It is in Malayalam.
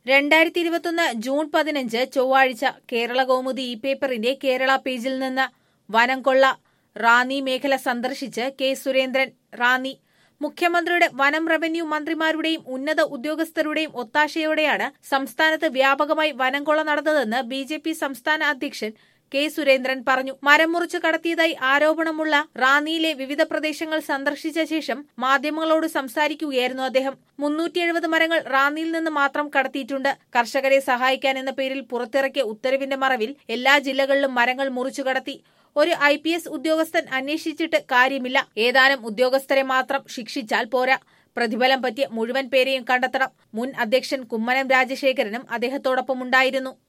രണ്ടായിരത്തി ഇരുപത്തൊന്ന് ജൂൺ പതിനഞ്ച് ചൊവ്വാഴ്ച കേരള കൗമുദി ഇ പേപ്പറിന്റെ കേരള പേജിൽ നിന്ന് വനം കൊള്ള റാന്നി മേഖല സന്ദർശിച്ച് കെ സുരേന്ദ്രൻ റാന്നി മുഖ്യമന്ത്രിയുടെ വനം റവന്യൂ മന്ത്രിമാരുടെയും ഉന്നത ഉദ്യോഗസ്ഥരുടെയും ഒത്താശയോടെയാണ് സംസ്ഥാനത്ത് വ്യാപകമായി വനം കൊള്ള നടന്നതെന്ന് ബി ജെ പി സംസ്ഥാന അധ്യക്ഷൻ കെ സുരേന്ദ്രൻ പറഞ്ഞു മരം മുറിച്ചു കടത്തിയതായി ആരോപണമുള്ള റാന്നിയിലെ വിവിധ പ്രദേശങ്ങൾ സന്ദർശിച്ച ശേഷം മാധ്യമങ്ങളോട് സംസാരിക്കുകയായിരുന്നു അദ്ദേഹം മുന്നൂറ്റി എഴുപത് മരങ്ങൾ റാന്നിയിൽ നിന്ന് മാത്രം കടത്തിയിട്ടുണ്ട് കർഷകരെ സഹായിക്കാൻ എന്ന പേരിൽ പുറത്തിറക്കിയ ഉത്തരവിന്റെ മറവിൽ എല്ലാ ജില്ലകളിലും മരങ്ങൾ മുറിച്ചു കടത്തി ഒരു ഐ പി എസ് ഉദ്യോഗസ്ഥൻ അന്വേഷിച്ചിട്ട് കാര്യമില്ല ഏതാനും ഉദ്യോഗസ്ഥരെ മാത്രം ശിക്ഷിച്ചാൽ പോരാ പ്രതിഫലം പറ്റിയ മുഴുവൻ പേരെയും കണ്ടെത്തണം മുൻ അധ്യക്ഷൻ കുമ്മനം രാജശേഖരനും അദ്ദേഹത്തോടൊപ്പമുണ്ടായിരുന്നു